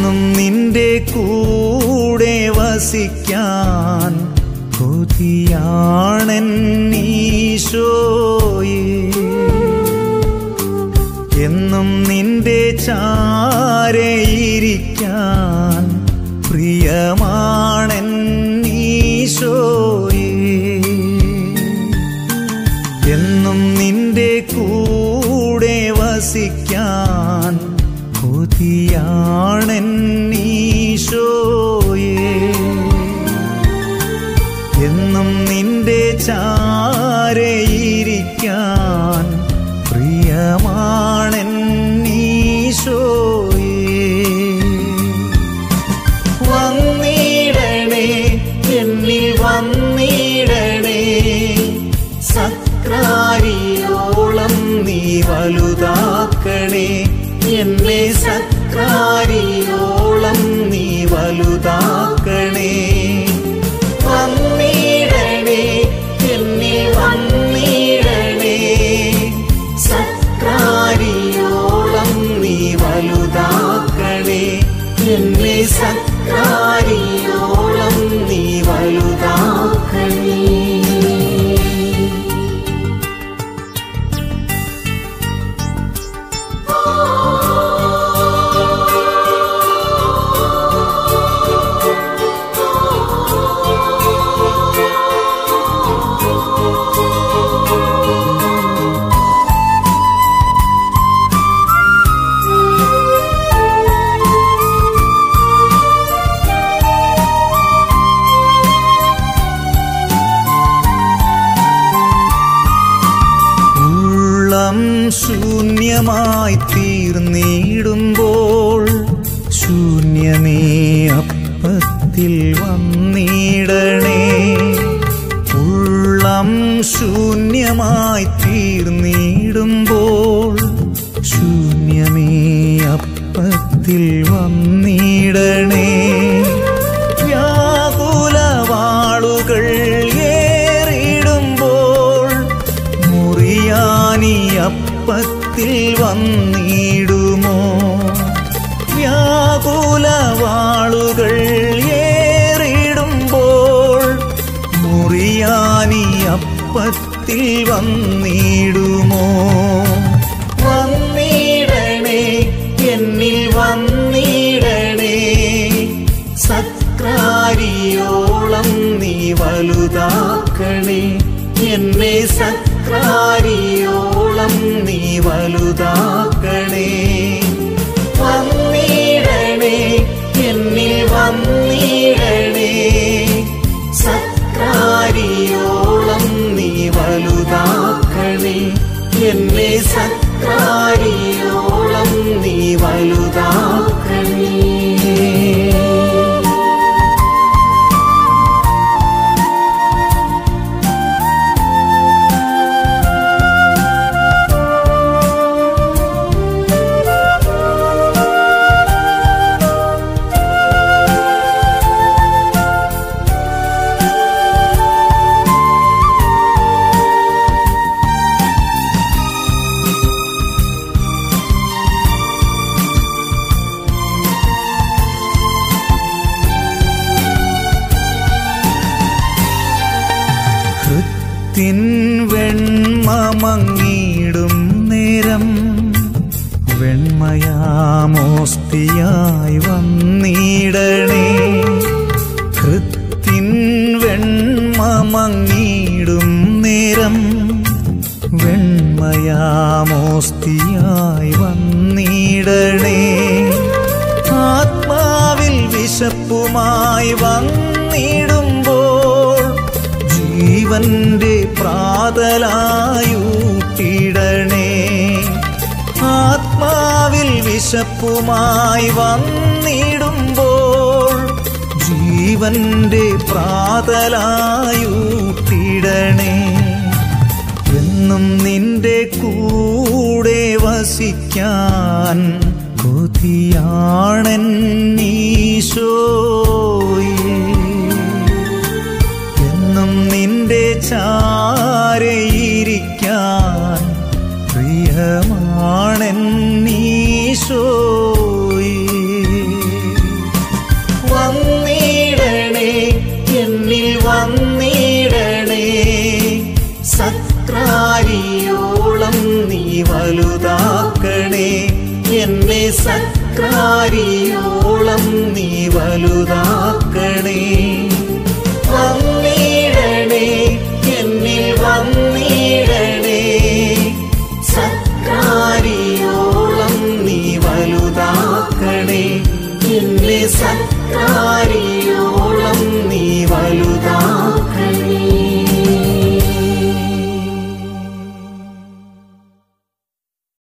എന്നും നിന്റെ കൂടെ വസിക്കാൻ കൊതിയാണെന്നീശോയേ എന്നും നിന്റെ ചാരയിരിക്കാൻ പ്രിയമാണെന്നീശോയേ എന്നും നിന്റെ കൂടെ വസിക്കാൻ കൊതിയാണെന്നീശോയേ എന്നും നിന്റെ ചാരയിരിക്കാൻ പ്രിയമാണെന്നീശോയേ വന്നിടണേ എന്നിൽ വന്നിടണേ സക്രാരിയോളം നീ വലുതാക്കണേ എന്നെ സക്രാരിയോളം നീ വലുതാക്കണേ വന്നിടണേ എന്നിൽ വന്നിടണേ സക്രാരിയോളം നീ വലുതാക്കണേ എന്നെ സക്രാരിയോളം നീ വലുതാക്കണേ ഉള്ളം ശൂന്യമായി തീർന്നിടുമ്പോൾ ശൂന്യമേ അപ്പത്തിൽ വന്നിടണേ ഉള്ളം ശൂന്യമായി തീർന്നിടുമ്പോൾ ശൂന്യമേ അപ്പത്തിൽ വന്നിടണേ വ്യാകുലവാളുകൾ ഏറിടുമ്പോൾ മുറിയാനി അപ്പത്തിൽ വന്നിടുമോ വ്യാകുലവാളുകൾ ഏറിടുമ്പോൾ മുറിയാനി അപ്പത്തിൽ വന്നിടുമോ വന്നിടണേ എന്നിൽ വന്നിടണേ സക്രാരിയോളം നീ വലുതാക്കണേ എന്നെ സക്രാരിയോളം നീ വലുതാക്കണേ വന്നിടണേ എന്നിൽ വന്നിടണേ സക്രാരിയോളം നീ വലുതാക്കണേ എന്നെ സക്രാരിയോളം നീ വലുതാക്കണേ ഹൃത്തിൻ വെണ്മമങ്ങിടും നേരം വെണ്മയാമോസ്തിയായി വന്നിടണേ ഹൃത്തിൻ വെണ്മമങ്ങിടും നേരം വെണ്മയാമോസ്തിയായി വന്നിടണേ ആത്മാവിൽ വിശപ്പുമായി വന്നിടുമ്പോൾ ജീവന്റെ പ്രാതലായൂട്ടിടണേ ആത്മാവിൽ വിശപ്പുമായി വന്നിടുമ്പോൾ ജീവന്റെ പ്രാതലായൂട്ടിടണേ എന്നും നിന്റെ കൂടെ വസിക്കാൻ കൊതിയാണെന്നീശോയേ എന്നും നിന്റെ ചാരയിരിക്കാൻ പ്രിയമാണെന്നീശോയേ സക്രാരിയോളം നീ വലുതാക്കണേ